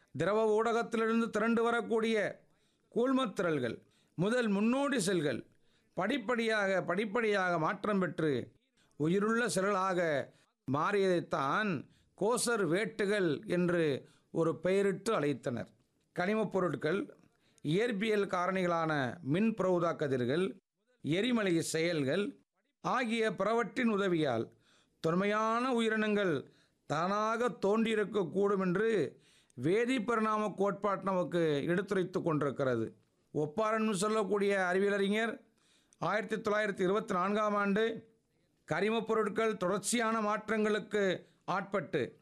திரவ ஊடகத்திலிருந்து திரண்டு வரக்கூடிய கூழ்மத் திரள்கள் முதல் முன்னோடி செல்கள் படிப்படியாக படிப்படியாக மாற்றம் பெற்று உயிருள்ள செல்களாக மாறியதைத்தான் கோசர் வேட்டுகள் என்று ஒரு பெயரிட்டு அழைத்தனர் கனிமப் பொருட்கள் இயற்பியல் காரணிகளான மின் பிரவுதா கதிர்கள் எரிமலை செயல்கள் ஆகிய பிறவற்றின் உதவியால் தொன்மையான உயிரினங்கள் தானாக தோன்றியிருக்கக்கூடும் என்று வேதி பரிணாம கோட்பாட்டு நமக்கு எடுத்துரைத்து கொண்டிருக்கிறது ஒப்பாரன் சொல்லக்கூடிய அறிவியலறிஞர் ஆயிரத்தி தொள்ளாயிரத்தி இருபத்தி நான்காம் ஆண்டு கரிமப் பொருட்கள் தொடர்ச்சியான மாற்றங்களுக்கு ஆட்பட்டு